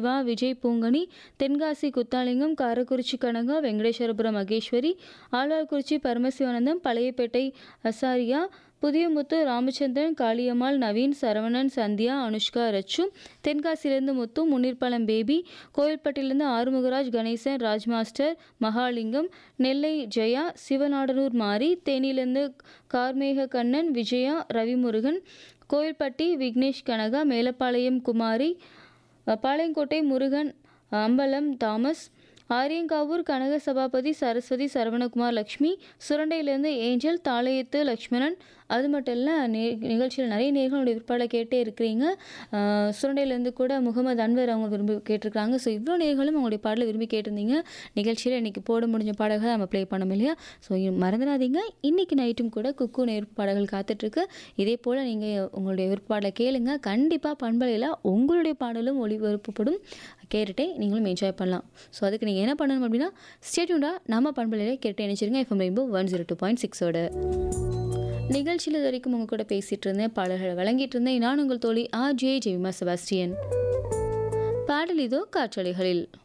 சிவா விஜய் பூங்கனி தென்காசி குத்தாலிங்கம் காரக்குறிச்சி கனகா வெங்கடேஸ்வரபுரம் மகேஸ்வரி ஆழ்வார்குறிச்சி பரமசிவானந்தம் பழையப்பேட்டை அசாரியா புதியமுத்து ராமச்சந்திரன் காளியம்மாள் நவீன் சரவணன் சந்தியா அனுஷ்கா ரச்சு தென்காசியிலேருந்து முத்து முன்னீர்பாலம் பேபி கோயில்பட்டியிலேருந்து ஆறுமுகராஜ் கணேசன் ராஜ் மாஸ்டர் மகாலிங்கம் நெல்லை ஜெயா சிவநாடனூர் மாரி தேனியிலேருந்து கார்மேக கண்ணன் விஜயா ரவிமுருகன் கோயில்பட்டி விக்னேஷ் கனகா மேலப்பாளையம் குமாரி பாளையங்கோட்டை முருகன் அம்பலம் தாமஸ் ஆரியங்காவூர் கனக சபாபதி சரஸ்வதி சரவணகுமார் லக்ஷ்மி சுரண்டையிலேருந்து ஏஞ்சல் தாளையத்து லக்ஷ்மணன் அது மட்டும் இல்லை நே நிகழ்ச்சியில் நிறைய நேர்களுடைய விற்பாடை கேட்டே இருக்கிறீங்க ஆஹ் சுரண்டையிலேருந்து கூட முகமது அன்வர் அவங்க விரும்பி கேட்டிருக்காங்க ஸோ இவ்வளோ நேர்களும் அவங்களுடைய பாடலை விரும்பி கேட்டிருந்தீங்க நிகழ்ச்சியில் இன்றைக்கி போட முடிஞ்ச பாடல்களை நம்ம ப்ளே பண்ணோம் இல்லையா ஸோ மறந்துடாதீங்க இன்றைக்கி நைட்டும் கூட குக்கு நேர்ப்பு பாடல்கள் காத்துட்ருக்கு இதே போல் நீங்கள் உங்களுடைய விருப்பாடலை கேளுங்க கண்டிப்பாக பண்பலையில் உங்களுடைய பாடலும் ஒளிபரப்பப்படும் கேட்டுட்டே நீங்களும் என்ஜாய் பண்ணலாம் ஸோ அதுக்கு நீங்கள் என்ன பண்ணணும் அப்படின்னா ஸ்டேட்யூண்டா நம்ம பண்பலையில் கேட்டு நினச்சிருங்க FM Rainbow one zero two point சிக்ஸோட நிகழ்ச்சியில் இது வரைக்கும் உங்கள் கூட பேசிகிட்டு இருந்தேன் பாடல்களை வழங்கிட்டு இருந்தேன் நான் உங்கள் தோழி ஆர் ஜே ஜெவிமா செபாஸ்டியன் பாடல் இதோ காற்றலைகளில்